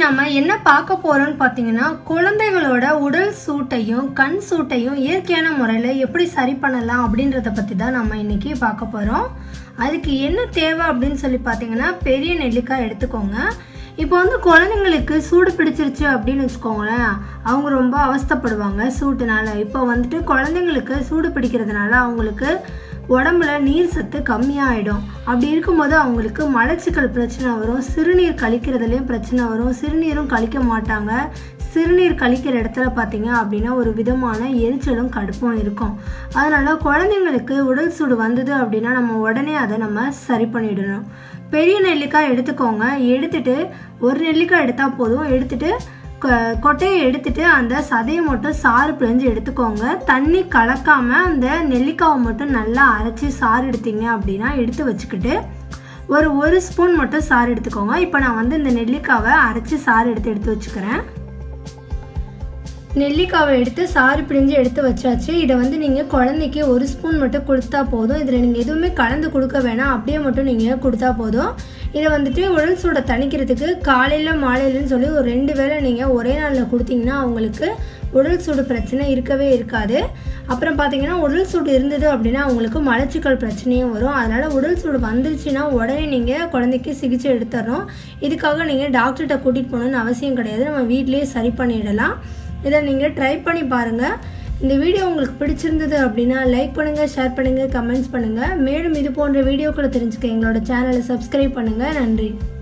நம்ம என்ன பார்க்க போறோம்னு பார்த்தீங்கன்னா குழந்தைகளோட உடல் சூட்டையும் கண் சூட்டையும் இயற்கையான முறையில் எப்படி சரி பண்ணலாம் அப்படின்றத பற்றி தான் நம்ம இன்னைக்கு பார்க்க போகிறோம் அதுக்கு என்ன தேவை அப்படின்னு சொல்லி பார்த்தீங்கன்னா பெரிய நெல்லிக்காய் எடுத்துக்கோங்க இப்போ வந்து குழந்தைங்களுக்கு சூடு பிடிச்சிருச்சு அப்படின்னு வச்சுக்கோங்களேன் அவங்க ரொம்ப அவஸ்தைப்படுவாங்க சூட்டுனால இப்போ வந்துட்டு குழந்தைங்களுக்கு சூடு பிடிக்கிறதுனால அவங்களுக்கு உடம்புல நீர் சத்து கம்மியாயிடும் அப்படி இருக்கும்போது அவங்களுக்கு மலச்சிக்கல் பிரச்சனை வரும் சிறுநீர் கழிக்கிறதுலேயும் பிரச்சனை வரும் சிறுநீரும் கழிக்க மாட்டாங்க சிறுநீர் கழிக்கிற இடத்துல பார்த்தீங்க அப்படின்னா ஒரு விதமான எரிச்சலும் கடுப்பும் இருக்கும் அதனால் குழந்தைங்களுக்கு உடல் சூடு வந்தது அப்படின்னா நம்ம உடனே அதை நம்ம சரி பண்ணிடணும் பெரிய நெல்லிக்காய் எடுத்துக்கோங்க எடுத்துட்டு ஒரு நெல்லிக்காய் எடுத்தால் போதும் எடுத்துட்டு கொ- கொட்டையை எடுத்துட்டு அந்த சதையை மட்டும் சாறு பிழிஞ்சு எடுத்துக்கோங்க தண்ணி கலக்காம அந்த நெல்லிக்காவை மட்டும் நல்லா அரைச்சி சாறு எடுத்தீங்க அப்படின்னா எடுத்து வச்சுக்கிட்டு ஒரு ஒரு ஸ்பூன் மட்டும் சாறு எடுத்துக்கோங்க இப்போ நான் வந்து இந்த நெல்லிக்காவை அரைச்சி சாறு எடுத்து எடுத்து வச்சுக்கிறேன் நெல்லிக்காவை எடுத்து சாறு பிழிஞ்சு எடுத்து வச்சாச்சு இதை வந்து நீங்கள் குழந்தைக்கு ஒரு ஸ்பூன் மட்டும் கொடுத்தா போதும் இதில் நீங்கள் எதுவுமே கலந்து கொடுக்க வேணாம் அப்படியே மட்டும் நீங்கள் கொடுத்தா போதும் இதை வந்துட்டு உடல் சூடை தணிக்கிறதுக்கு காலையில் மாலையிலன்னு சொல்லி ஒரு ரெண்டு வேளை நீங்கள் ஒரே நாளில் கொடுத்தீங்கன்னா அவங்களுக்கு உடல் சூடு பிரச்சனை இருக்கவே இருக்காது அப்புறம் பார்த்தீங்கன்னா உடல் சூடு இருந்தது அப்படின்னா அவங்களுக்கு மலச்சிக்கல் பிரச்சனையும் வரும் அதனால் உடல் சூடு வந்துருச்சுன்னா உடனே நீங்கள் குழந்தைக்கு சிகிச்சை எடுத்துடணும் இதுக்காக நீங்கள் டாக்டர்கிட்ட கூட்டிகிட்டு போகணுன்னு அவசியம் கிடையாது நம்ம வீட்டிலேயே சரி பண்ணிடலாம் இதை நீங்கள் ட்ரை பண்ணி பாருங்கள் இந்த வீடியோ உங்களுக்கு பிடிச்சிருந்தது அப்படின்னா லைக் பண்ணுங்கள் ஷேர் பண்ணுங்கள் கமெண்ட்ஸ் பண்ணுங்கள் மேலும் இது போன்ற வீடியோக்களை தெரிஞ்சுக்க எங்களோட சேனலை சப்ஸ்கிரைப் பண்ணுங்கள் நன்றி